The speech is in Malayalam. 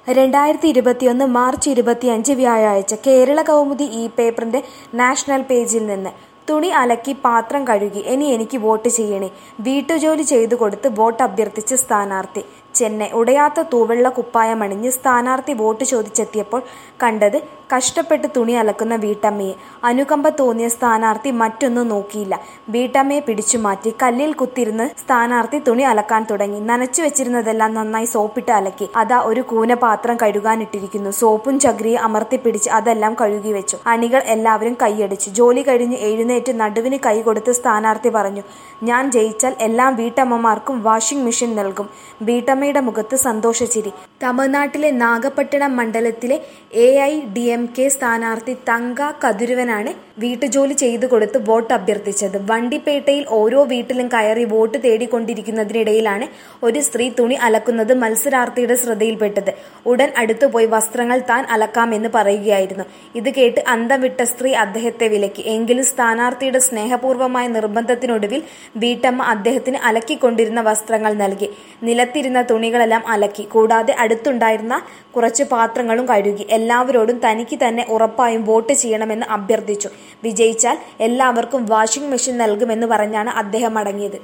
രണ്ടായിരത്തി ഇരുപത്തിയൊന്ന് മാർച്ച് ഇരുപത്തിയഞ്ച് വ്യാഴാഴ്ച കേരള കൗമുദി ഈ പേപ്പറിന്റെ നാഷണൽ പേജിൽ നിന്ന് തുണി അലക്കി പാത്രം കഴുകി ഇനി എനിക്ക് വോട്ട് ചെയ്യണേ വീട്ടുജോലി ചെയ്തു കൊടുത്ത് വോട്ട് അഭ്യർത്ഥിച്ച് സ്ഥാനാർത്ഥി ചെന്നൈ ഉടയാത്ത തൂവെള്ള കുപ്പായമണിഞ്ഞ് സ്ഥാനാർത്ഥി വോട്ട് ചോദിച്ചെത്തിയപ്പോൾ കണ്ടത് കഷ്ടപ്പെട്ട് തുണി അലക്കുന്ന വീട്ടമ്മയെ അനുകമ്പ തോന്നിയ സ്ഥാനാർത്ഥി മറ്റൊന്നും നോക്കിയില്ല വീട്ടമ്മയെ പിടിച്ചു മാറ്റി കല്ലിൽ കുത്തിയിരുന്ന് സ്ഥാനാർത്ഥി തുണി അലക്കാൻ തുടങ്ങി നനച്ചു വെച്ചിരുന്നതെല്ലാം നന്നായി സോപ്പിട്ട് അലക്കി അതാ ഒരു കൂന പാത്രം കഴുകാനിട്ടിരിക്കുന്നു സോപ്പും ചകിരിയും അമർത്തിപ്പിടിച്ച് അതെല്ലാം കഴുകി വെച്ചു അണികൾ എല്ലാവരും കൈയടിച്ചു ജോലി കഴിഞ്ഞ് എഴുന്നേറ്റ് നടുവിന് കൈ കൊടുത്ത് സ്ഥാനാർത്ഥി പറഞ്ഞു ഞാൻ ജയിച്ചാൽ എല്ലാ വീട്ടമ്മമാർക്കും വാഷിംഗ് മെഷീൻ നൽകും വീട്ടമ്മയുടെ മുഖത്ത് സന്തോഷച്ചിരി തമിഴ്നാട്ടിലെ നാഗപട്ടണം മണ്ഡലത്തിലെ A I D M K സ്ഥാനാർത്ഥി തങ്ക കതിരുവനാണ് വീട്ടുജോലി ചെയ്തു കൊടുത്ത് വോട്ട് അഭ്യർത്ഥിച്ചത് വണ്ടിപ്പേട്ടയിൽ ഓരോ വീട്ടിലും കയറി വോട്ട് തേടിക്കൊണ്ടിരിക്കുന്നതിനിടയിലാണ് ഒരു സ്ത്രീ തുണി അലക്കുന്നത് മത്സരാർത്ഥിയുടെ ശ്രദ്ധയിൽപ്പെട്ടത് ഉടൻ അടുത്തുപോയി വസ്ത്രങ്ങൾ താൻ അലക്കാമെന്ന് പറയുകയായിരുന്നു ഇത് കേട്ട് അന്തം വിട്ട സ്ത്രീ അദ്ദേഹത്തെ വിലക്കി എങ്കിലും സ്ഥാനാർത്ഥിയുടെ സ്നേഹപൂർവമായ നിർബന്ധത്തിനൊടുവിൽ വീട്ടമ്മ അദ്ദേഹത്തിന് അലക്കിക്കൊണ്ടിരുന്ന വസ്ത്രങ്ങൾ നൽകി നിലത്തിരുന്ന തുണികളെല്ലാം അലക്കി കൂടാതെ അടുത്തുണ്ടായിരുന്ന കുറച്ച് പാത്രങ്ങളും കഴുകി എല്ലാവരോടും തനിക്ക് തന്നെ ഉറപ്പായും വോട്ട് ചെയ്യണമെന്ന് അഭ്യർത്ഥിച്ചു വിജയിച്ചാൽ എല്ലാവർക്കും വാഷിംഗ് മെഷീൻ നൽകുമെന്ന് പറഞ്ഞാണ് അദ്ദേഹം മടങ്ങിയത്